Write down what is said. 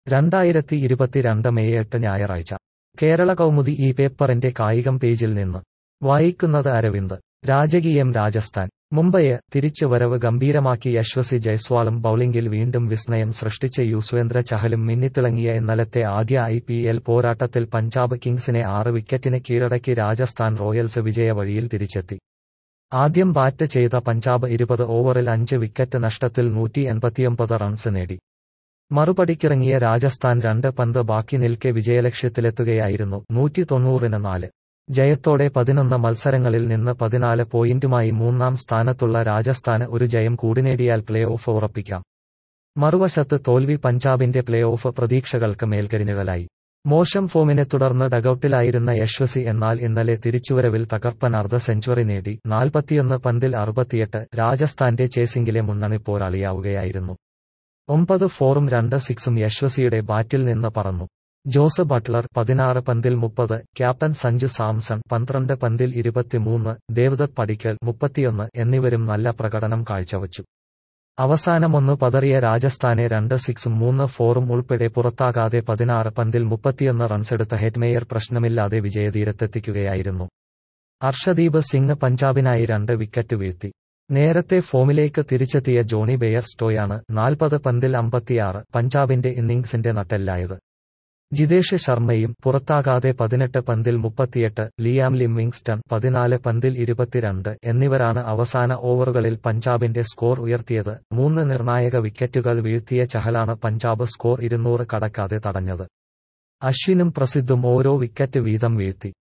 രണ്ടായിരത്തി ഇരുപത്തിരണ്ട് മെയ് എട്ട് ഞായറാഴ്ച കേരള കൗമുദി ഈ പേപ്പറിന്റെ കായികം പേജിൽ നിന്ന് വായിക്കുന്നത് അരവിന്ദ് രാജകീയം രാജസ്ഥാൻ മുംബൈയെ തിരിച്ചുവരവ് ഗംഭീരമാക്കി യശ്വസി ജയ്സ്വാളും ബൌളിംഗിൽ വീണ്ടും വിസ്മയം സൃഷ്ടിച്ച യുസ്വേന്ദ്ര ചഹലും മിന്നിത്തിളങ്ങിയ ഇന്നലത്തെ ആദ്യ ഐ പി എൽ പോരാട്ടത്തിൽ പഞ്ചാബ് കിങ്സിനെ ആറ് വിക്കറ്റിന് കീഴടക്കി രാജസ്ഥാൻ റോയൽസ് വിജയവഴിയിൽ തിരിച്ചെത്തി ആദ്യം ബാറ്റ് ചെയ്ത പഞ്ചാബ് ഇരുപത് ഓവറിൽ അഞ്ച് വിക്കറ്റ് നഷ്ടത്തിൽ നൂറ്റി എൺപത്തിയൊമ്പത് റൺസ് നേടി മറുപടിക്കിറങ്ങിയ രാജസ്ഥാൻ രണ്ട് പന്ത് ബാക്കി നിൽക്കെ വിജയലക്ഷ്യത്തിലെത്തുകയായിരുന്നു നൂറ്റി തൊണ്ണൂറിന് നാല് ജയത്തോടെ പതിനൊന്ന് മത്സരങ്ങളിൽ നിന്ന് പതിനാല് പോയിന്റുമായി മൂന്നാം സ്ഥാനത്തുള്ള രാജസ്ഥാന് ഒരു ജയം കൂടി നേടിയാൽ പ്ലേ ഓഫ് ഉറപ്പിക്കാം മറുവശത്ത് തോൽവി പഞ്ചാബിന്റെ പ്ലേ ഓഫ് പ്രതീക്ഷകൾക്ക് മേൽക്കരിഞ്ഞുകളായി മോശം ഫോമിനെ തുടർന്ന് ഡഗൌട്ടിലായിരുന്ന യശ്വസി എന്നാൽ ഇന്നലെ തിരിച്ചുവരവിൽ തകർപ്പൻ അർദ്ധ സെഞ്ചുറി നേടി നാൽപ്പത്തിയൊന്ന് പന്തിൽ അറുപത്തിയെട്ട് രാജസ്ഥാന്റെ ചേസിംഗിലെ മുന്നണി പോരാളിയാവുകയായിരുന്നു ഒമ്പത് ഫോറും രണ്ട് സിക്സും യശ്വസിയുടെ ബാറ്റിൽ നിന്ന് പറന്നു ജോസ് ബട്ട്ലർ പതിനാറ് പന്തിൽ മുപ്പത് ക്യാപ്റ്റൻ സഞ്ജു സാംസൺ പന്ത്രണ്ട് പന്തിൽ ഇരുപത്തിമൂന്ന് ദേവദത്ത് പടിക്കൽ മുപ്പത്തിയൊന്ന് എന്നിവരും നല്ല പ്രകടനം കാഴ്ചവച്ചു അവസാനമൊന്നു പതറിയ രാജസ്ഥാനെ രണ്ട് സിക്സും മൂന്ന് ഫോറും ഉൾപ്പെടെ പുറത്താകാതെ പതിനാറ് പന്തിൽ മുപ്പത്തിയൊന്ന് റൺസെടുത്ത ഹെഡ്മേയർ പ്രശ്നമില്ലാതെ വിജയതീരത്തെത്തിക്കുകയായിരുന്നു അർഷദീപ് സിംഗ് പഞ്ചാബിനായി രണ്ട് വിക്കറ്റ് വീഴ്ത്തി നേരത്തെ ഫോമിലേക്ക് തിരിച്ചെത്തിയ ജോണി ബെയർ സ്റ്റോയാണ് നാൽപ്പത് പന്തിൽ അമ്പത്തിയാറ് പഞ്ചാബിന്റെ ഇന്നിംഗ്സിന്റെ നട്ടെല്ലായത് ജിതേഷ് ശർമ്മയും പുറത്താകാതെ പതിനെട്ട് പന്തിൽ മുപ്പത്തിയെട്ട് ലിയാം ലിംവിങ്സ്റ്റൺ പതിനാല് പന്തിൽ ഇരുപത്തിരണ്ട് എന്നിവരാണ് അവസാന ഓവറുകളിൽ പഞ്ചാബിന്റെ സ്കോർ ഉയർത്തിയത് മൂന്ന് നിർണായക വിക്കറ്റുകൾ വീഴ്ത്തിയ ചഹലാണ് പഞ്ചാബ് സ്കോർ ഇരുന്നൂറ് കടക്കാതെ തടഞ്ഞത് അശ്വിനും പ്രസിദ്ധും ഓരോ വിക്കറ്റ് വീതം വീഴ്ത്തി